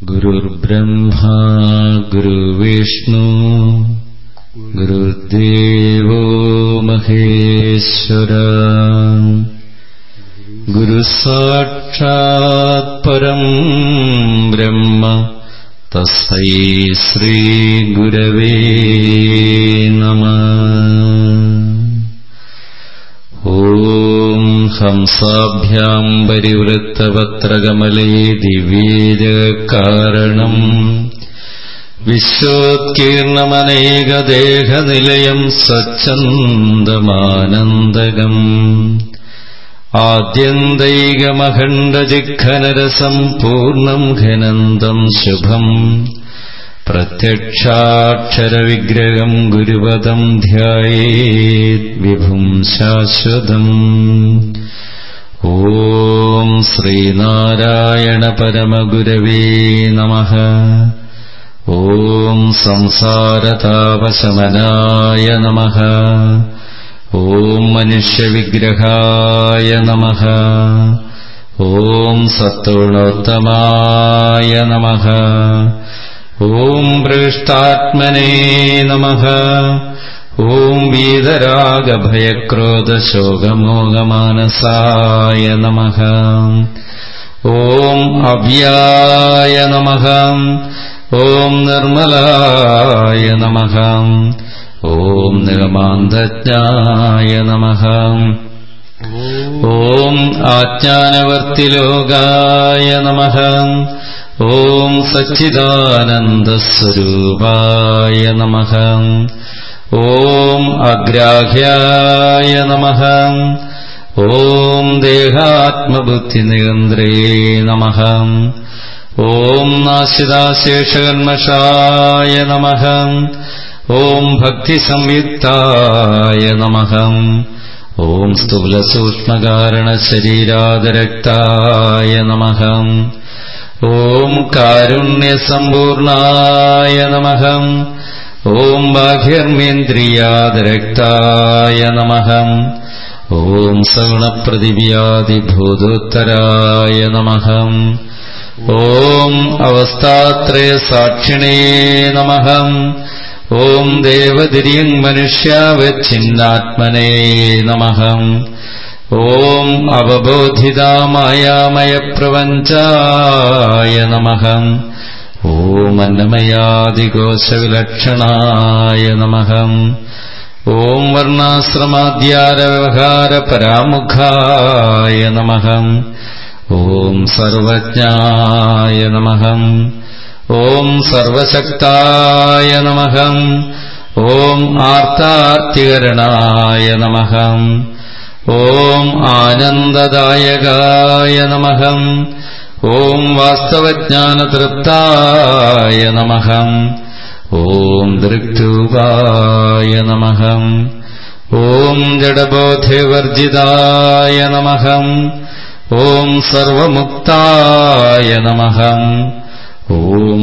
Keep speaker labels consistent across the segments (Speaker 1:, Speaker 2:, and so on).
Speaker 1: गुरुर्ब्रह्मा गुरुविष्णु गुरुदेवो महेश्वर गुरुसाक्षात् परम् ब्रह्म तस्मै श्रीगुरवे नमः ॐ हंसाभ्याम् परिवृत्तपत्रकमले दिव्येजकारणम् विश्वोत्कीर्णमनेकदेहनिलयम् स्वच्छन्दमानन्दगम् आद्यन्तैकमखण्डजिह्खनरसम् पूर्णम् घनन्दम् शुभम् प्रत्यक्षाक्षरविग्रहम् गुरुपदम् ध्यायेत् विभुम् शाश्वतम् ॐ श्रीनारायणपरमगुरवे नमः ॐ संसारतापशमनाय नमः ॐ मनुष्यविग्रहाय नमः ॐ सत्तुणोत्तमाय नमः ॐ भृष्टात्मने नमः ॐ वीतरागभयक्रोधशोकमोगमानसाय नमः ॐ अव्याय नमः ॐ निर्मलाय नमः ॐ निगमान्तज्ञाय नमः ॐ आज्ञानवर्तिलोकाय नमः ॐ सच्चिदानन्दस्वरूपाय नमः ॐ अग्राह्याय नमः ॐ देहात्मबुद्धिनिरन्द्रे नमः ॐ नाशिदाशेषकन्मषाय नमः ॐ भक्तिसंयुक्ताय नमः ॐ स्थूलसूक्ष्मकारणशरीरादरक्ताय नमः ॐ कारुण्यसम्पूर्णाय नमः ॐ बाह्यर्मेन्द्रियादरक्ताय नमः ॐ सगुणप्रदिव्यादिभूतोत्तराय नमः ॐ अवस्थात्रयसाक्षिणे नमः ॐ देवदिर्यङ्मनुष्यावच्छिन्नात्मने नमः ॐ अवबोधितामायामयप्रपञ्चाय नमः ॐ अन्नमयादिकोशविलक्षणाय नमः ॐ वर्णाश्रमाद्यारव्यवहारपरामुखाय नमः ॐ सर्वज्ञाय नमः ॐ सर्वशक्ताय नमः ॐ आर्तार्तिकरणाय नमः ॐ आनन्ददायकाय नमः ॐ वास्तवज्ञानतृप्ताय नमः ॐ दृक्तूपाय नमः ॐ जडबोधेवर्जिताय नमः ॐ सर्वमुक्ताय नमः ॐ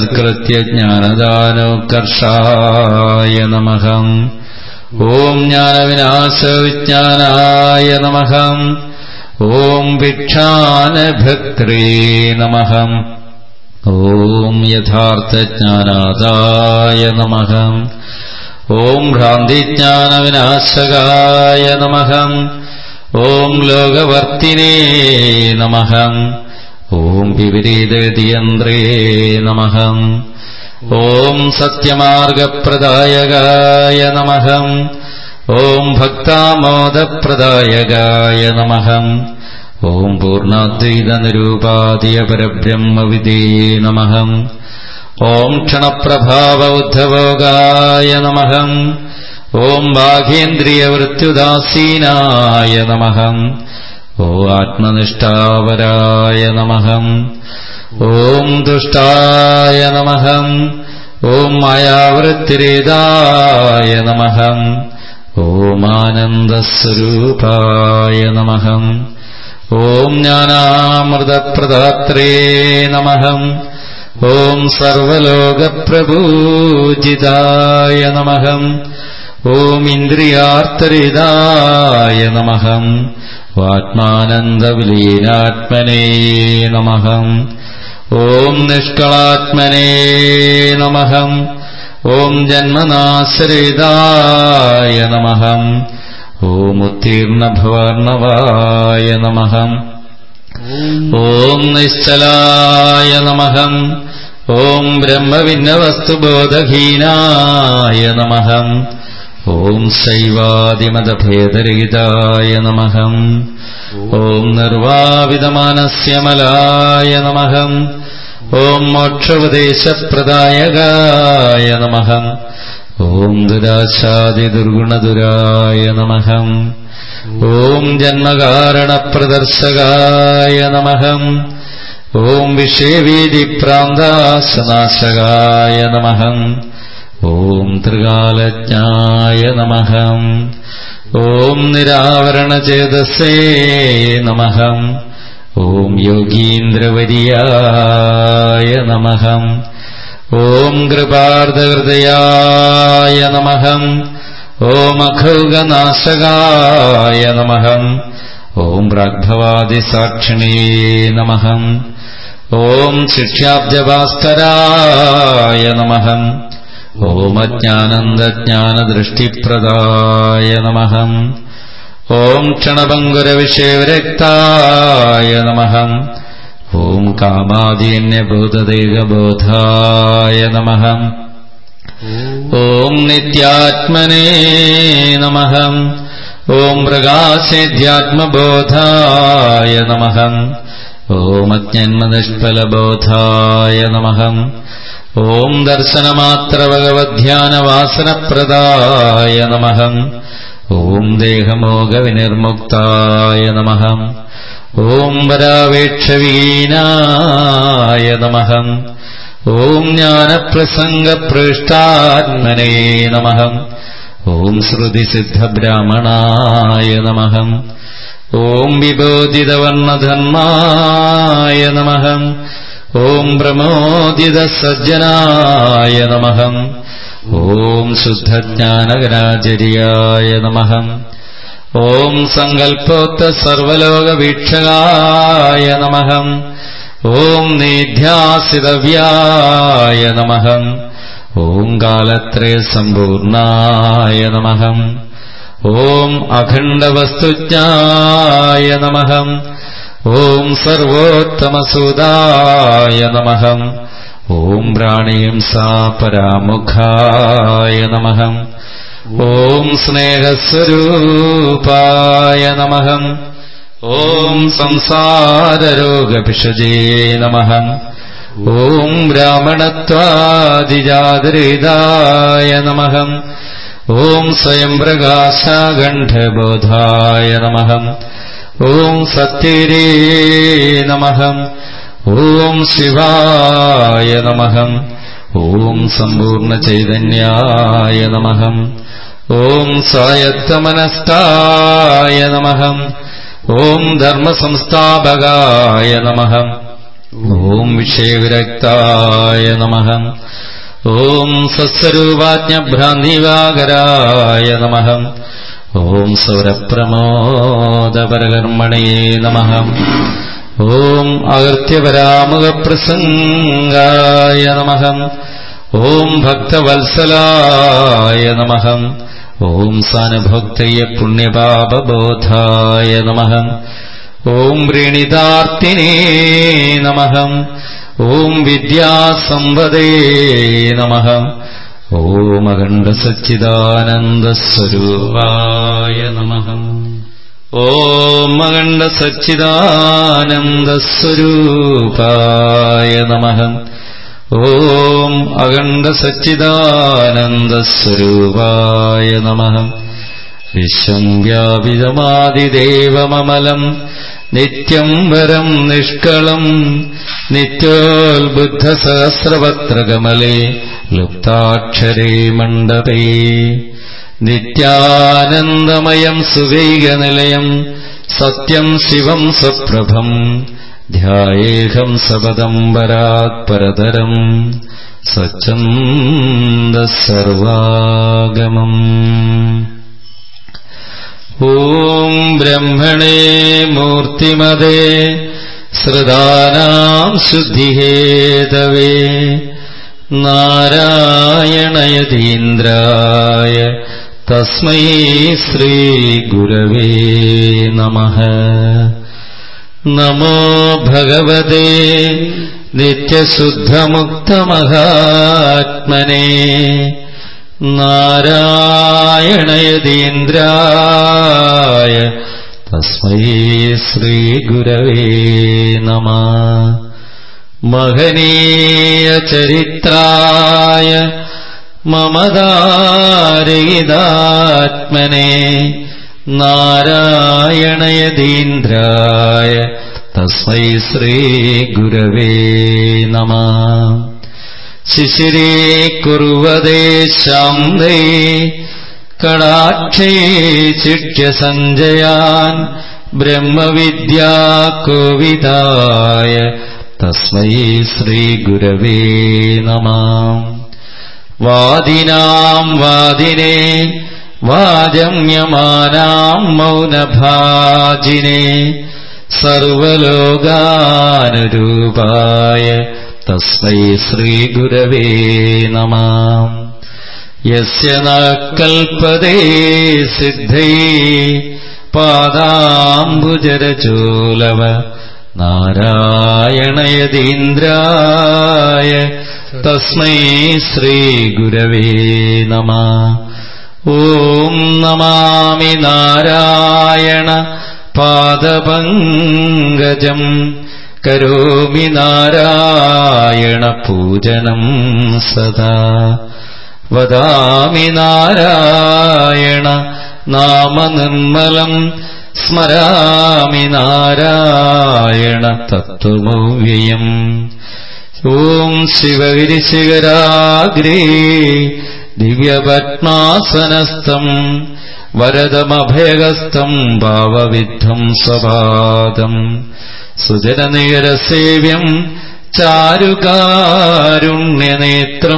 Speaker 1: सत्कृत्यज्ञानदानोत्कर्षाय नमः ॐ ज्ञानविनाशविज्ञानाय नमः ॐ भिक्षानभक्त्रे नमः ॐ यथार्थज्ञानादाय नमः ॐ भ्रान्तिज्ञानविनाशकाय नमः ॐ लोकवर्तिने नमः ॐ विपरीतयन्त्रे नमः ॐ सत्यमार्गप्रदायकाय नमः ॐ भक्तामोदप्रदायकाय नमः ॐ पूर्णाद्वैतनिरूपादियपरब्रह्मविदे नमः ॐ क्षणप्रभाव उद्धवोगाय नमः ॐ बाघेन्द्रियवृत्युदासीनाय नमः ॐ आत्मनिष्ठावराय नमः ॐ दुष्टाय नमः ॐ मायावृत्तिरेदाय नमः ॐ आनन्दस्वरूपाय नमः ॐ ज्ञानामृतप्रदात्रे नमः ॐ सर्वलोकप्रभूजिताय नमः ॐ इन्द्रियार्तरिदाय नमः आत्मानन्दविलीनात्मने नमः ॐ निष्कलात्मने नमः ॐ जन्मनाश्रिताय नमः ॐ उत्तीर्णभवर्णवाय नमः ॐ निश्चलाय नमः ॐ ब्रह्मभिन्नवस्तुबोधहीनाय नमः ॐ शैवादिमदभेदरहिताय नमः ॐ निर्वाविदमानस्य मलाय नमः ॐ मोक्षोपदेशप्रदायकाय नमः ॐ दुराशादिदुर्गुणदुराय नमः ॐ जन्मकारणप्रदर्शकाय नमः ॐ विषयवीदिप्रान्ताशनाशकाय नमः ॐ त्रिकालज्ञाय नमः ॐ निरावरणचेतसे नमः ॐ योगीन्द्रवर्याय नमः ॐ कृपार्धहृदयाय नमः ॐ अखौगनाशकाय नमः ॐ प्राग्भवादिसाक्षिणे नमः ॐ शिक्ष्याब्जभास्कराय नमः ॐ अज्ञानन्दज्ञानदृष्टिप्रदाय नमः ॐ क्षणभङ्गुरविषयविरक्ताय नमः ॐ कामादीन्यभूतदेहबोधाय नमः ॐ नित्यात्मने नमः ॐ प्रकाशेध्यात्मबोधाय नमः ॐ अज्ञन्मनिष्फलबोधाय नमः ॐ दर्शनमात्रभगवद्ध्यानवासनप्रदाय नमः ॐ देहमोघविनिर्मुक्ताय नमः ॐ वरावेक्षवीनाय नमः ॐ ज्ञानप्रसङ्गपृष्टात्मने नमः ॐ श्रुतिसिद्धब्राह्मणाय नमः ॐ विबोधितवर्णधर्माय नमः ॐ प्रमोदितसज्जनाय नमः ॐ शुद्धज्ञानगराचर्याय नमः ॐ सङ्कल्पोक्तसर्वलोकवीक्षकाय नमः ॐ नेध्यासितव्याय नमः ॐ कालत्रयसम्पूर्णाय नमः ॐ अखण्डवस्तुज्ञाय नमः ॐ सर्वोत्तमसुदाय नमः ॐ प्राणींसा परामुखाय नमः ॐ स्नेहस्वरूपाय नमः ॐ संसाररोगपिषजे नमः ॐ ब्राह्मणत्वादिजादृदाय नमः ॐ स्वयम्प्रकाशागण्ठबोधाय नमः ॐ सत्यरे नमः ॐ शिवाय नमः ॐ सम्पूर्णचैतन्याय नमः ॐ स्वायत्तमनस्ताय नमः ॐ धर्मसंस्थापकाय नमः ॐ विषयविरक्ताय नमः ॐ सत्स्वरूपाज्ञभ्रान्तिवागराय नमः ॐ सौरप्रमोदपरकर्मणे नमः ॐ अगर्त्यपरामुखप्रसङ्गाय नमः ॐ भक्तवत्सलाय नमः ॐ सानुभोक्तय पुण्यपापबोधाय नमः ॐ व्रीणितार्तिने नमः ॐ विद्यासम्पदे नमः ॐ अखण्डसच्चिदानन्दस्वरूपाय नमः ॐ अखण्डसच्चिदानन्दस्वरूपाय नमः ॐ अखण्डसच्चिदानन्दस्वरूपाय नमः विश्वम् व्यापिदमादिदेवममलम् नित्यम् वरम् निष्कळम् नित्योल्बुद्धसहस्रपत्रकमले लुप्ताक्षरे मण्डपे नित्यानन्दमयम् सुवेगनिलयम् सत्यम् शिवम् स्वप्रभम् ध्यायेऽहम् सपदम् वरात्परतरम् स्वच्छन्दः सर्वागमम् ॐ ब्रह्मणे मूर्तिमदे സൃതാനാം ശുദ്ധിഹേതവേ നാരായണയതീന്ദ്രായ തസ്മൈ ശ്രീഗുരവേ നമഃ നമോ ഭഗവതേ നിത്യശുദ്ധമുക്തമഹാത്മനെ നാരായണയതീന്ദ്രായ തസ്മൈ ശ്രീഗുരവേ നമ മഹനീയ ചരിത്രായ മമദാരയിതാത്മനെ നാരായണയതീന്ദ്രായ തസ്മൈ ശ്രീഗുരവേ നമ ശിശിരേ കുറുവദേ ശാന്തേ കടാക്ഷേ ചിഷ്യസഞ്ജയാൻ ബ്രഹ്മവിദ്യാകോവിദായ തസ്മൈ ശ്രീഗുരവേ നമ വാദിനാം വാദിനേ വാജമ്യമാനാം മൗനഭാജിനെ സർവലോകാനുരൂപായ തസ്മൈ ശ്രീഗുരവേ നമ യസ്യ ന കൽപ്പതേ സിദ്ധൈ പാദാംബുജരചോലവ നാരായണയതീന്ദ്രായ തസ്മൈ ശ്രീഗുരവേ നമ ഓം നമാമി നാരായണ പാദപങ്കജം കരോമി നാരായണ പൂജനം സദാ വദാമി നാരായണ നാമനിർമ്മലം സ്മരാമി നാരായണ തത്വമൗവ്യയം ഓം ശിവഗിരിശിഖരാഗ്രേ ദിവ്യപത്മാസനസ്ഥം വരദമഭയഗസ്ഥം ഭാവവിദ്ധം സ്വപാദം സുജനനികരസേവ്യം ചാരുകാരുണ്യനേത്രം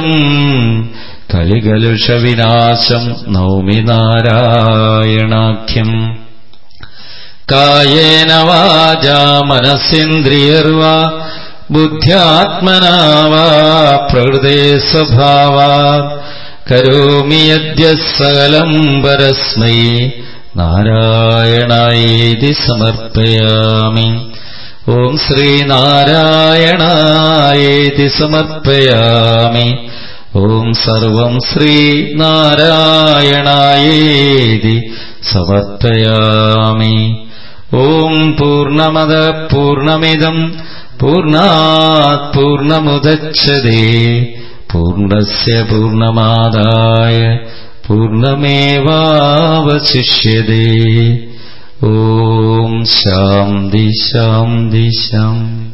Speaker 1: കലികലുഷവിനാശം നൗമി നാരായണാഖ്യം കായേന വാചാ മനസ്സേന്ദ്രിയർവാ ബുദ്ധ്യാത്മനാ വാ പ്രകൃതേ സ്വഭാവാ കരോമി യദ്യ സകലം പരസ്മൈ നാരായണായേതി സമർപ്പയാമി ഓം ശ്രീനാരായണായേതി സമർപ്പയാമി ഓം സർവം ശ്രീനാരായണായേതി സമർപ്പയാമി ഓം പൂർണമദ പൂർണമിദം പൂർണാത് പൂർണമുദച്ഛതേ പൂർണ്ണസ്യ പൂർണ്ണമാദായ പൂർണ്ണമേവാവശിഷ്യതേ ഓം ശാന്തി ശാന്തി ശാന്തി